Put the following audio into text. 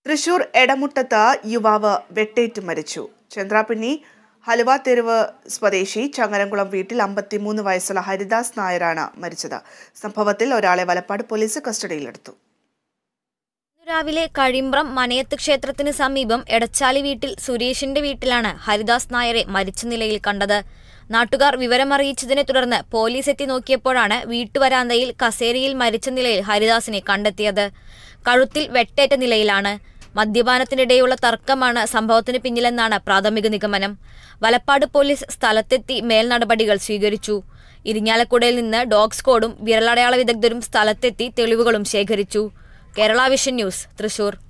തൃശൂർ എടമുട്ടത്ത് യുവാവ് വെട്ടേറ്റ് മരിച്ചു ചന്ദ്രാപിണ്ണി ഹലുവ തെരുവ് സ്വദേശി ചങ്ങരംകുളം വീട്ടിൽ അമ്പത്തിമൂന്ന് വയസ്സുള്ള ഹരിദാസ് നായരാണ് മരിച്ചത് സംഭവത്തിൽ ഒരാളെ വലപ്പാട് പോലീസ് കസ്റ്റഡിയിലെടുത്തു ഇന്നു രാവിലെ കഴിമ്പ്രം മനയത്ത് ക്ഷേത്രത്തിന് സമീപം എടച്ചാലി വീട്ടിൽ സുരേഷിന്റെ വീട്ടിലാണ് ഹരിദാസ് നായരെ മരിച്ച നിലയിൽ കണ്ടത് നാട്ടുകാർ വിവരമറിയിച്ചതിനെ തുടർന്ന് പോലീസ് എത്തി നോക്കിയപ്പോഴാണ് വീട്ടുവരാന്തയിൽ കസേരയിൽ മരിച്ച നിലയിൽ ഹരിദാസിനെ കണ്ടെത്തിയത് കഴുത്തിൽ വെട്ടേറ്റ നിലയിലാണ് മദ്യപാനത്തിനിടെയുള്ള തർക്കമാണ് സംഭവത്തിന് പിന്നിലെന്നാണ് പ്രാഥമിക നിഗമനം വലപ്പാട് പോലീസ് സ്ഥലത്തെത്തി മേൽനടപടികൾ സ്വീകരിച്ചു ഇരിങ്ങാലക്കുടയിൽ നിന്ന് ഡോഗ് സ്ക്വാഡും വിരലടയാള വിദഗ്ധരും സ്ഥലത്തെത്തി തെളിവുകളും ശേഖരിച്ചു കേരള വിഷൻ ന്യൂസ് തൃശൂർ